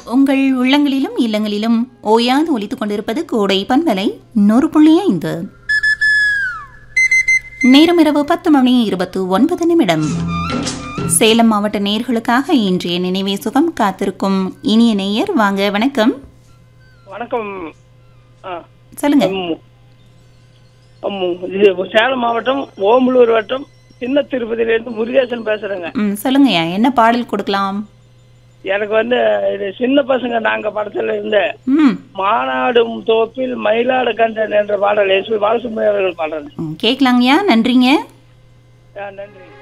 உங்கள் உள்ளங்களிலும் இல்லங்களிலும் ஓயாது ஒலித்துக் கொண்டிருப்பது கோடை பண்பலை நூறு புள்ளி ஐந்து நேரம் இரவு பத்து மணி இருபத்து ஒன்பது நிமிடம் சேலம் மாவட்ட நேர்களுக்காக இன்றைய நினைவே சுகம் காத்திருக்கும் இனிய நேயர் வாங்க வணக்கம் வணக்கம் ஆ, சொல்லுங்க ம், ம், இது சேலம் மாவட்டம் ஓமலூர் வட்டம் சின்ன திருப்பதியிலேருந்து முருகேசன் பேசுறேங்க ம் சொல்லுங்கய்யா என்ன பாடல் கொடுக்கலாம் எனக்கு வந்து இது சின்ன பசங்க நாங்க படத்துல இருந்த ம் மாநாடும் தோப்பில் மயிலாடு கண்டன் என்ற பாடல் எஸ் பி பாலசுப்ரமணியம் அவர்கள் பாடுறது ம், கேட்கலாங்கய்யா நன்றிங்க ஆ, நன்றி